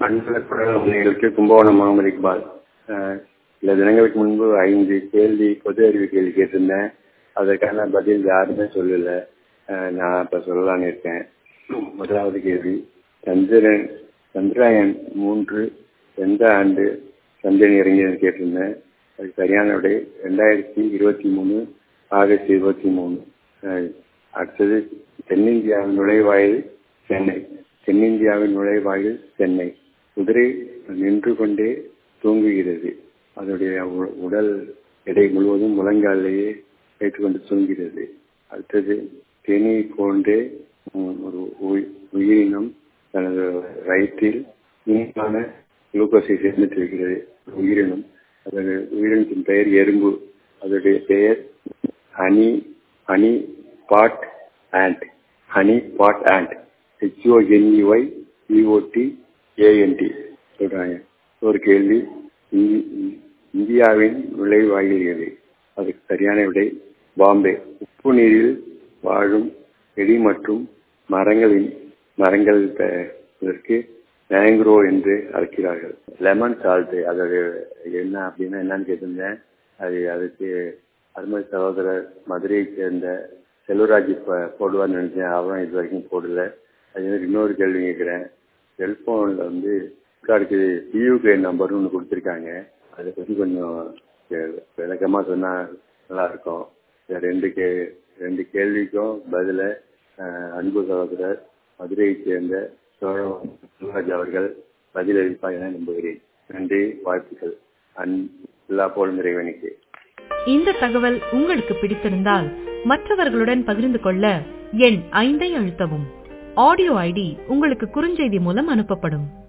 அன்பர்களுக்கு கும்பகோணம் முகமது இக்பால் அஹ், சில தினங்களுக்கு முன்பு ஐந்து கேள்வி பொது அறிவு கேள்வி கேட்டிருந்தேன் அதற்கான பதில் யாருமே சொல்லல அஹ், நான் இப்ப சொல்லலாம்னு இருக்கேன் முதலாவது கேள்வி சந்திரன் சந்திராயன் மூன்று எந்த ஆண்டு சந்திரன் இறங்கியது கேட்டிருந்தேன் அதுக்கு சரியான விடை ரெண்டாயிரத்தி இருபத்தி மூணு ஆகஸ்ட் இருபத்தி மூணு அஹ், அடுத்தது தென்னிந்தியாவின் நுழைவாயில் சென்னை தென்னிந்தியாவின் நுழைவாயில் சென்னை குதிரை நின்று கொண்டே தூங்குகிறது அதனுடைய உ- உடல் எடை முழுவதும் முழங்காலிலேயே வைத்துக்கொண்டு தூங்குகிறது அடுத்தது தேனி போன்றே உம், ஒரு உயி- உயிரினம் தனது வயிற்றில் இனிப்பான குளுக்கோஸை சேர்ந்துட்டு இருக்கிறது ஒரு உயிரினம் அதோட உயிரினத்தின் பெயர் எறும்பு அதோடைய பெயர் honey honey pot ant honey pot ant H O N E Y E O T A N T சொல்றாங்க ஒரு கேள்வி இந்தி- இந்தியாவின் நுழைவாயில் எது அதுக்கு சரியான விடை பாம்பே உப்பு நீரில் வாழும் செடி மற்றும் மரங்களின் மரங்கள் பெ- இதற்கு மேங்க்ரோ என்று அழைக்கிறார்கள் லெமன் சால்ட் அதோட என்ன அப்படின்னா என்னன்னு கேட்டிருந்தேன் அது அதுக்கு அருமை சகோதரர் மதுரையை சேர்ந்த செல்வராஜ் இப்ப போடுவார்னு நினைச்சேன் அவரும் இது வரைக்கும் போடல அது மாதிரி இன்னொரு கேள்வி கேட்கிறேன் செல்போன்ல வந்து கார்டுக்கு பியூகே நம்பர்னு ஒன்று கொடுத்துருக்காங்க அதை பற்றி கொஞ்சம் வி- விளக்கமா சொன்னா நல்லா இருக்கும் இந்த ரெண்டு கே ரெண்டு கேள்விக்கும் பதில அஹ், அன்பு சகோதரர் மதுரையை சேர்ந்த சோழ- செல்வராஜ் அவர்கள் பதிலளிப்பார் என நம்புகிறேன் நன்றி வாழ்த்துக்கள் அன் எல்லா போலும் இறைவனுக்கு இந்த தகவல் உங்களுக்கு பிடித்திருந்தால் மற்றவர்களுடன் பகிர்ந்து கொள்ள எண் ஐந்தை அழுத்தவும் ஆடியோ ஐடி உங்களுக்கு குறுஞ்செய்தி மூலம் அனுப்பப்படும்